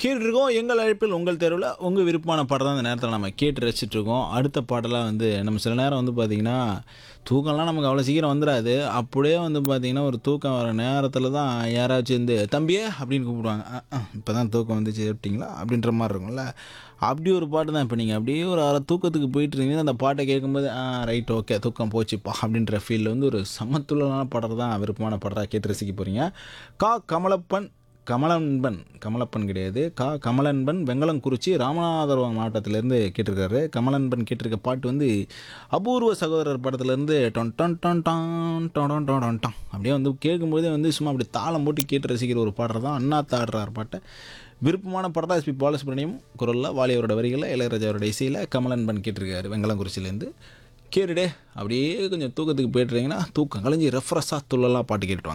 கேட்டுருக்கோம் எங்கள் அழைப்பில் உங்கள் தேர்வில் உங்கள் விருப்பமான பாடம் தான் இந்த நேரத்தில் நம்ம கேட்டு ரசிச்சுட்டு இருக்கோம் அடுத்த பாடலாம் வந்து நம்ம சில நேரம் வந்து பார்த்திங்கன்னா தூக்கம்லாம் நமக்கு அவ்வளோ சீக்கிரம் வந்துடாது அப்படியே வந்து பார்த்திங்கன்னா ஒரு தூக்கம் வர நேரத்தில் தான் யாராச்சும் வந்து தம்பியே அப்படின்னு கூப்பிடுவாங்க இப்போ தான் தூக்கம் வந்துச்சு விட்டிங்களா அப்படின்ற மாதிரி இருக்கும்ல அப்படி ஒரு பாட்டு தான் இப்போ நீங்கள் அப்படியே ஒரு அரை தூக்கத்துக்கு போயிட்டு இருந்தீங்கன்னா அந்த பாட்டை கேட்கும்போது ஆ ரைட் ஓகே தூக்கம் போச்சுப்பா அப்படின்ற ஃபீலில் வந்து ஒரு சமத்துள்ளனான பாடல் தான் விருப்பமான பாடலாக கேட்டு ரசிக்க போகிறீங்க கா கமலப்பன் கமலன்பன் கமலப்பன் கிடையாது கா கமலன்பன் வெங்கலங்குறிச்சி ராமநாதபுரம் மாவட்டத்திலேருந்து கேட்டிருக்காரு கமலன்பன் கேட்டிருக்க பாட்டு வந்து அபூர்வ சகோதரர் படத்துலேருந்து டொன் டொன் டொன் டான் டொன் டொன் டொன் டான் அப்படியே வந்து கேட்கும்போதே வந்து சும்மா அப்படி தாளம் போட்டு கேட்டு ரசிக்கிற ஒரு பாடுறது தான் அண்ணா தாடுறார் பாட்டை விருப்பமான படத்தா எஸ்பி பாலசுப்ரமணியம் குரலில் வாலியவரோட வரிகளில் இளையராஜாவோட இசையில் கமலன்பன் கேட்டிருக்காரு வெங்கலங்குறிச்சிலேருந்து கேட்டுடே அப்படியே கொஞ்சம் தூக்கத்துக்கு போயிட்டுறீங்கன்னா தூக்கம் கலைஞ்சி ரெஃப்ரெஷ்ஷாக துள்ளலாம் பாட்டு கேட்டுட்டு வாங்க